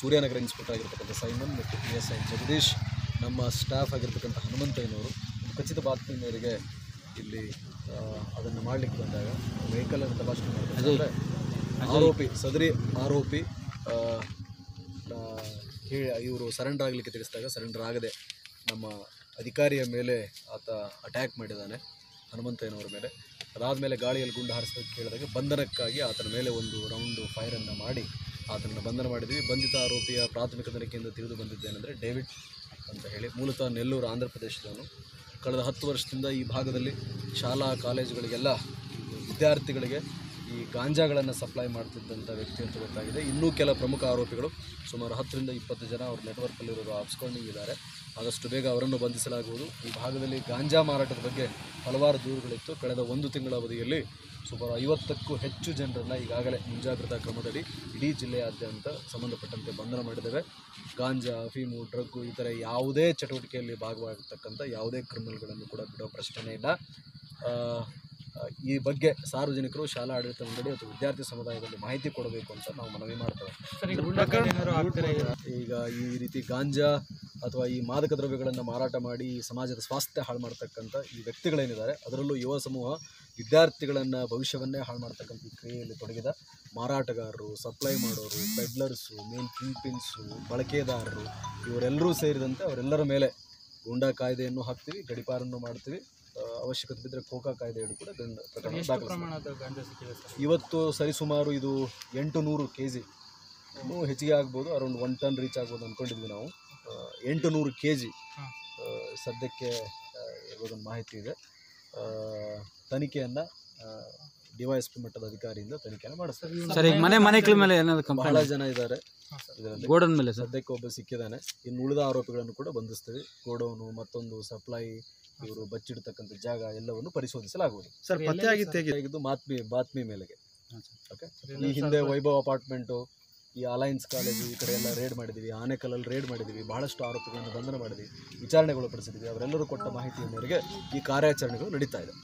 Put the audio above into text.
Suryanagar inspector ಆಗಿರ್ತಕ್ಕಂಥ Simon ಮತ್ತು P S I Jagadish ನಮ್ಮ ಸ್ಟಾಫ್ ಆಗಿರ್ತಕ್ಕಂಥ ಹನುಮಂತಯ್ಯನವರು ಖಚಿತ ಬಾತ್ಮಿ ಮೇರೆಗೆ ಇಲ್ಲಿ ಅದನ್ನು ಮಾಡಲಿಕ್ಕೆ ಬಂದಾಗ ವೆಹಿಕಲನ್ನು ತಪಾಸಣೆ ಮಾಡಬೇಕಾದ್ರೆ ಆರೋಪಿ ಸದರಿ ಆರೋಪಿ ಆ, ಆ, ಹೇಳಿ ಇವರು ಸರೆಂಡರ್ ಆಗಲಿಕ್ಕೆ ತಿಳಿಸಿದಾಗ ಸರೆಂಡರ್ ಆಗದೆ ನಮ್ಮ ಅಧಿಕಾರಿಯ ಮೇಲೆ ಆತ ಅಟ್ಯಾಕ್ ಮಾಡಿದ್ದಾನೆ ಹನುಮಂತಯ್ಯನವರ ಮೇಲೆ ಅದಾದಮೇಲೆ ಗಾಳಿಯಲ್ಲಿ ಗುಂಡು ಹಾರಿಸೋದಕ್ಕೆ ಕೇಳಿದಾಗ ಬಂಧನಕ್ಕಾಗಿ ಆತನ ಮೇಲೆ ಒಂದು ರೌಂಡು ಫೈರನ್ನು ಮಾಡಿ ಆತನನ್ನು ಬಂಧನ ಮಾಡಿದ್ವಿ ಬಂಧಿತ ಆರೋಪಿಯ ಪ್ರಾಥಮಿಕ ತನಿಖೆಯಿಂದ ತಿಳಿದು ಬಂದಿದ್ದೇನೆಂದರೆ ಡೇವಿಡ್ ಅಂತ ಹೇಳಿ ಮೂಲತಃ ನೆಲ್ಲೂರು ಆಂಧ್ರ ಪ್ರದೇಶದವನು ಕಳೆದ ಹತ್ತು ವರ್ಷದಿಂದ ಈ ಭಾಗದಲ್ಲಿ ಶಾಲಾ ಕಾಲೇಜುಗಳಿಗೆಲ್ಲ ವಿದ್ಯಾರ್ಥಿಗಳಿಗೆ ಈ ಗಾಂಜಾಗಳನ್ನು ಸಪ್ಲೈ ಮಾಡ್ತಿದ್ದಂಥ ವ್ಯಕ್ತಿ ಅಂತ ಗೊತ್ತಾಗಿದೆ ಇನ್ನೂ ಕೆಲ ಪ್ರಮುಖ ಆರೋಪಿಗಳು ಸುಮಾರು ಹತ್ತರಿಂದ ಇಪ್ಪತ್ತು ಜನ ಅವ್ರ ನೆಟ್ವರ್ಕಲ್ಲಿರೋರು ಆಪ್ಸ್ಕೊಂಡಿಂಗ್ ಇದ್ದಾರೆ ಆದಷ್ಟು ಬೇಗ ಅವರನ್ನು ಬಂಧಿಸಲಾಗುವುದು ಈ ಭಾಗದಲ್ಲಿ ಗಾಂಜಾ ಮಾರಾಟದ ಬಗ್ಗೆ ಹಲವಾರು ದೂರುಗಳಿತ್ತು ಕಳೆದ ಒಂದು ತಿಂಗಳ ಅವಧಿಯಲ್ಲಿ ಸುಮಾರು ಐವತ್ತಕ್ಕೂ ಹೆಚ್ಚು ಜನರನ್ನು ಈಗಾಗಲೇ ಮುಂಜಾಗ್ರತಾ ಕ್ರಮದಡಿ ಇಡೀ ಜಿಲ್ಲೆಯಾದ್ಯಂತ ಸಂಬಂಧಪಟ್ಟಂತೆ ಬಂಧನ ಮಾಡಿದ್ದೇವೆ ಗಾಂಜಾ ಅಫೀಮು ಡ್ರಗ್ಗು ಈ ಥರ ಯಾವುದೇ ಚಟುವಟಿಕೆಯಲ್ಲಿ ಭಾಗವಾಗಿರ್ತಕ್ಕಂಥ ಯಾವುದೇ ಕ್ರಿಮಿನಲ್ಗಳನ್ನು ಕೂಡ ಬಿಡೋ ಪ್ರಶ್ನೆನೇ ಇಲ್ಲ ಆ, ಆ, ಈ ಬಗ್ಗೆ ಸಾರ್ವಜನಿಕರು ಶಾಲಾ ಆಡಳಿತ ಮಂಡಳಿ ಅಥವಾ ವಿದ್ಯಾರ್ಥಿ ಸಮುದಾಯದಲ್ಲಿ ಮಾಹಿತಿ ಕೊಡಬೇಕು ಅಂತ ನಾವು ಮನವಿ ಮಾಡ್ತೇವೆ ಈಗ ಈ ರೀತಿ ಗಾಂಜಾ ಅಥವಾ ಈ ಮಾದಕ ದ್ರವ್ಯಗಳನ್ನು ಮಾರಾಟ ಮಾಡಿ ಈ ಸಮಾಜದ ಸ್ವಾಸ್ಥ್ಯ ಹಾಳು ಮಾಡ್ತಕ್ಕಂಥ ಈ ವ್ಯಕ್ತಿಗಳೇನಿದ್ದಾರೆ ಅದರಲ್ಲೂ ಯುವ ಸಮೂಹ ವಿದ್ಯಾರ್ಥಿಗಳನ್ನು ಭವಿಷ್ಯವನ್ನೇ ಹಾಳು ಮಾಡ್ತಕ್ಕಂಥ ಈ ಕ್ರಿಯೆಯಲ್ಲಿ ತೊಡಗಿದ ಮಾರಾಟಗಾರರು ಸಪ್ಲೈ ಮಾಡೋರು ಪೆಡ್ಲರ್ಸು ಮೇನ್ ಕಿಂಗ್ ಪಿನ್ಸು ಬಳಕೆದಾರರು ಇವರೆಲ್ಲರೂ ಸೇರಿದಂತೆ ಅವರೆಲ್ಲರ ಮೇಲೆ ಗೂಂಡಾ ಕಾಯ್ದೆಯನ್ನು ಹಾಕ್ತೀವಿ ಗಡಿಪಾರನ್ನು ಮಾಡ್ತೀವಿ ಆ, ಅವಶ್ಯಕತೆ ಬಿದ್ದರೆ ಕೋಕಾ ಕಾಯ್ದೆಯಡಿ ಕೂಡ ದಂಡ ಪ್ರಕರಣ ದಾಖಲಿಸ್ತೀವಿ. ಇವತ್ತು ಸರಿಸುಮಾರು ಇದು ಎಂಟು ನೂರು ಕೆ ಜಿ ಇನ್ನೂ ಹೆಚ್ಚಿಗೆ ಆಗ್ಬೋದು ಅರೌಂಡ್ ಒನ್ ಟನ್ ರೀಚ್ ಆಗ್ಬೋದು ಅಂದ್ಕೊಂಡಿದ್ವಿ ನಾವು ಆ, ಎಂಟು ನೂರು ಕೆ ಜಿ ಸದ್ಯಕ್ಕೆ ಆ, ಇವಾಗೊಂದು ಮಾಹಿತಿ ಇದೆ ಆ, ತನಿಖೆಯನ್ನು ಡಿ ವೈ ಎಸ್ ಪಿ ಮಟ್ಟದ ಅಧಿಕಾರಿಯಿಂದ ತನಿಖೆಯನ್ನು ಮಾಡಿಸ್ತಾರೆ ಸರ್ ಈಗ ಮನೆ ಮನೆಗಳ ಮೇಲೆ ಏನಾದ್ರು ಬಹಳ ಕಂಪ್ಲೇಂಟ್ ಜನ ಇದ್ದಾರೆ ಇದರಲ್ಲಿ ಗೋಡನ್ ಮೇಲೆ ಸರ್ ಸದ್ಯಕ್ಕೆ ಒಬ್ಬ ಸಿಕ್ಕಿದ್ದಾನೆ ಇನ್ನು ಉಳಿದ ಆರೋಪಿಗಳನ್ನು ಕೂಡ ಬಂಧಿಸ್ತೀವಿ ಗೋಡೌನು ಮತ್ತೊಂದು ಸಪ್ಲೈ ಇವರು ಬಚ್ಚಿಡ್ತಕ್ಕಂಥ ಜಾಗ ಎಲ್ಲವನ್ನು ಪರಿಶೋಧಿಸಲಾಗುವುದು ಸರ್ ಪತ್ತೆ ಆಗಿತ್ತು ಹೇಗೆ ಇದು ಬಾತ್ಮಿ ಬಾತ್ಮಿ ಮೇಲೆಗೆ ಓಕೆ ಈ ಹಿಂದೆ ವೈಭವ್ ಅಪಾರ್ಟ್ಮೆಂಟು ಈ ಅಲಯನ್ಸ್ ಕಾಲೇಜು ಈ ಕಡೆ ಎಲ್ಲ ರೇಡ್ ಮಾಡಿದ್ದೀವಿ ಆನೆಕಲ್ಲಲ್ಲಿ ರೇಡ್ ಮಾಡಿದ್ದೀವಿ ಬಹಳಷ್ಟು ಆರೋಪಿಗಳನ್ನು ಬಂಧನ ಮಾಡಿದ್ದೀವಿ ವಿಚಾರಣೆಗೊಳಪಡಿಸಿದ್ದೀವಿ ಅವರೆಲ್ಲರೂ ಕೊಟ್ಟ ಮಾಹಿತಿಯ ಮೇರೆಗೆ ಈ ಕಾರ್ಯಾಚರಣೆಗಳು ನಡೀತಾ ಇದೆ